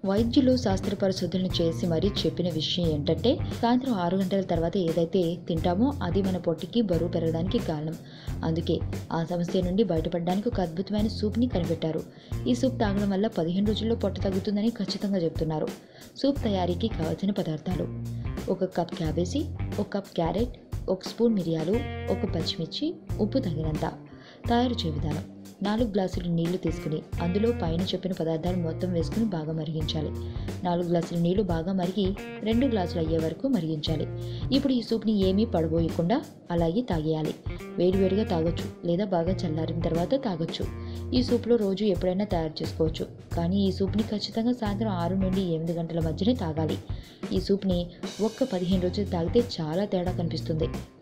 వైద్యులు శాస్త్ర పరిశోధనలు చేసి మరీ చెప్పిన విషయం ఏంటంటే సాయంత్రం ఆరు గంటల తర్వాత ఏదైతే తింటామో అది మన పొట్టికి బరువు పెరగడానికి కారణం అందుకే ఆ సమస్య నుండి బయటపడడానికి ఒక అద్భుతమైన సూప్ని కనిపెట్టారు ఈ సూప్ తాగడం వల్ల పదిహేను రోజుల్లో పొట్ట తగ్గుతుందని ఖచ్చితంగా చెప్తున్నారు సూప్ తయారీకి కావాల్సిన పదార్థాలు ఒక కప్ క్యాబేజీ ఒక కప్ క్యారెట్ ఒక స్పూన్ మిరియాలు ఒక పచ్చిమిర్చి ఉప్పు తగినంత తయారు చేయ విధానం నాలుగు గ్లాసులు నీళ్లు తీసుకుని అందులో పైన చెప్పిన పదార్థాలు మొత్తం వేసుకుని బాగా మరిగించాలి నాలుగు గ్లాసుల నీళ్లు బాగా మరిగి రెండు గ్లాసులు అయ్యే వరకు మరిగించాలి ఇప్పుడు ఈ సూప్ని ఏమీ పడబోయకుండా అలాగే తాగేయాలి వేడివేడిగా తాగొచ్చు లేదా బాగా చల్లారిన తర్వాత తాగొచ్చు ఈ సూప్లో రోజు ఎప్పుడైనా తయారు చేసుకోవచ్చు కానీ ఈ సూప్ని ఖచ్చితంగా సాయంత్రం ఆరు నుండి ఎనిమిది గంటల మధ్యనే తాగాలి ఈ సూప్ని ఒక్క పదిహేను రోజులు తాగితే చాలా తేడా కనిపిస్తుంది